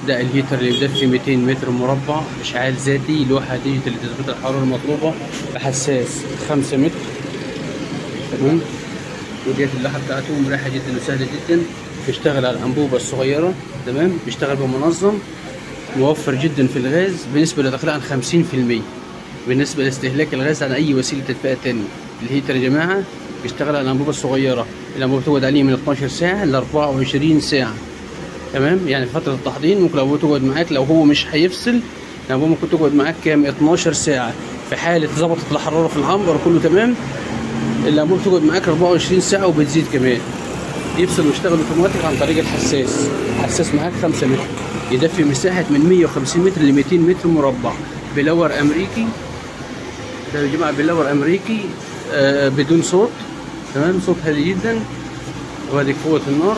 ده الهيتر اللي بيدفي 200 متر مربع اشعال ذاتي لوحه ديجيتال لتثبيت الحراره المطلوبه بحساس 5 متر تمام وديت اللوحه بتاعته مريحه جدا وسهله جدا بيشتغل على الانبوبه الصغيره تمام بيشتغل بمنظم موفر جدا في الغاز بنسبه لا تقل عن 50% بالنسبه لاستهلاك الغاز عن اي وسيله تدفئه تانية الهيتر يا جماعه بيشتغل على الانبوبه الصغيره الانبوبه بتقعد عليه من 12 ساعه ل 24 ساعه تمام يعني فتره التحضير ممكن الانبوبه تقعد معاك لو هو مش هيفصل الانبوبه ممكن تقعد معاك كام 12 ساعه في حاله ظبطت الحراره في العنبر كله تمام الانبوبه بتقعد معاك 24 ساعه وبتزيد كمان يفصل ويشتغل اوتوماتيك عن طريق الحساس الحساس معاك 5 متر يدفي مساحه من 150 متر ل 200 متر مربع بلور امريكي ده يا جماعه بلور امريكي آه بدون صوت تمام صوت هادي جدا وادي قوه النار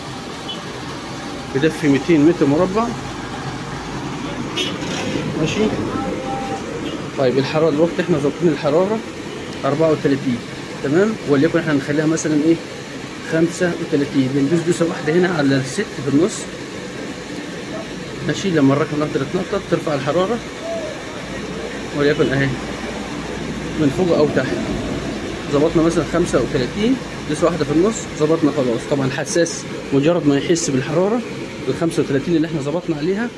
بدفي 200 متر مربع ماشي طيب الحراره دلوقتي احنا ظابطين الحراره 34 تمام وليكن احنا نخليها مثلا ايه 35 بندوس دوسه واحده هنا على الست في النص ماشي لما الرقم يفضل يتنطط ترفع الحراره وليكن اهي من فوق او تحت ظبطنا مثلا 35 دوسه واحده في النص ظبطنا خلاص طبعا الحساس مجرد ما يحس بالحراره ال 35 اللي احنا ظبطنا عليها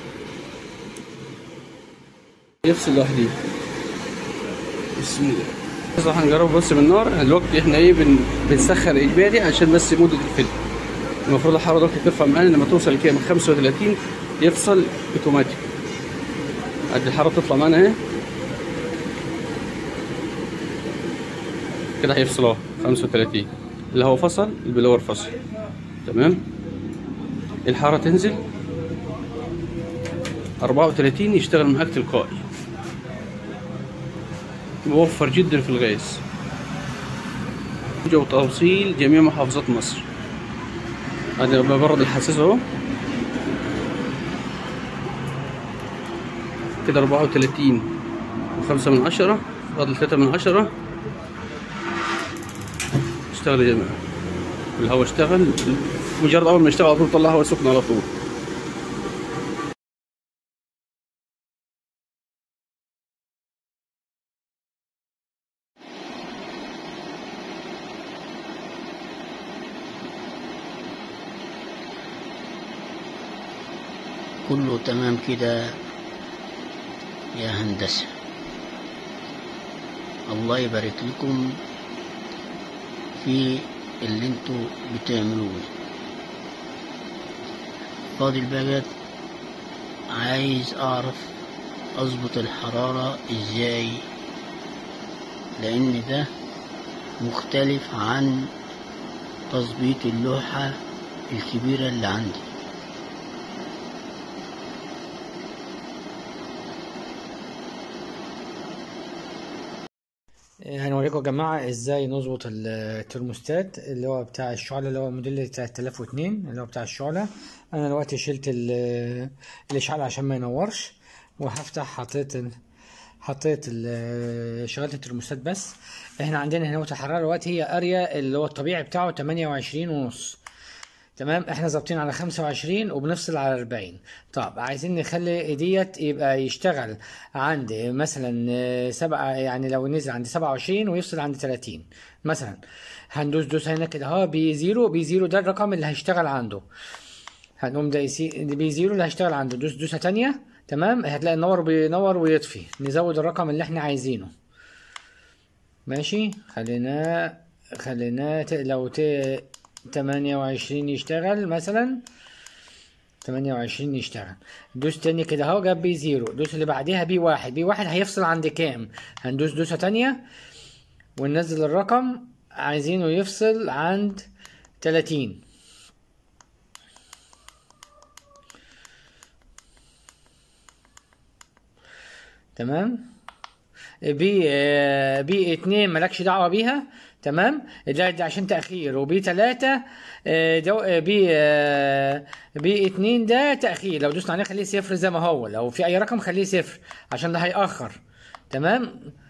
يفصل لوحده بسم الله بس هنجربه بس بالنار دلوقتي احنا ايه بن... بنسخن اجباري عشان بس مده الفيلم المفروض الحراره دلوقتي ترفع معانا لما توصل لكام 35 يفصل اوتوماتيك قد الحراره تطلع معانا اهي كده هيفصل اهو 35 اللي هو فصل البلور فصل تمام الحراره تنزل 34 يشتغل معاك تلقائي موفر جدا في الغاز وتوصيل جميع محافظات مصر هذا ببرد الحساس اهو كده أربعة وتلاتين وخمسة من عشرة فاضل تلاتة من عشرة اشتغل يا جماعة الهواء اشتغل مجرد أول ما يشتغل على طول طلع هواء سخن على طول كله تمام كده يا هندسة الله يبارك لكم في اللي انتوا بتعملوه فاضل بقى عايز اعرف اظبط الحرارة ازاي لان ده مختلف عن تظبيط اللوحة الكبيرة اللي عندي هنوريكم يا جماعة ازاي نظبط الترموستات اللي هو بتاع الشعلة اللي هو موديل 3002 اللي هو بتاع الشعلة انا دلوقتي شلت ال- الاشعال عشان ما ينورش وهفتح حطيت ال- حطيت ال- شغلت الترموستات بس احنا عندنا هنا الحرارة دلوقتي هي اريا اللي هو الطبيعي بتاعه 28 ونص تمام احنا ظابطين على 25 وبنفصل على 40 طب عايزين نخلي ديت يبقى يشتغل عند مثلا آه، سبعة يعني لو نزل عند 27 ويفصل عند 30 مثلا هندوس دوس هنا كده اهو بي زيرو بي زيرو ده الرقم اللي هيشتغل عنده هنقوم ده يسي- بي زيرو اللي هيشتغل عنده دوس دوسة تانية تمام هتلاقي النور بينور ويطفي نزود الرقم اللي احنا عايزينه ماشي خلينا خلينا ت... لو ت... 28 يشتغل مثلا 28 يشتغل دوس تاني كده اهو جاب بي زيرو دوس اللي بعديها بي واحد بي واحد هيفصل عند كام هندوس دوسة تانية وننزل الرقم عايزينه يفصل عند 30 تمام بي آه، بي اتنين مالكش دعوة بيها تمام ده, ده عشان تأخير وبي تلاتة آه، دو آه، بي آه، بي اتنين ده تأخير لو دوسنا عليه خليه صفر زي ما هو لو في أي رقم خليه صفر عشان ده هيأخر تمام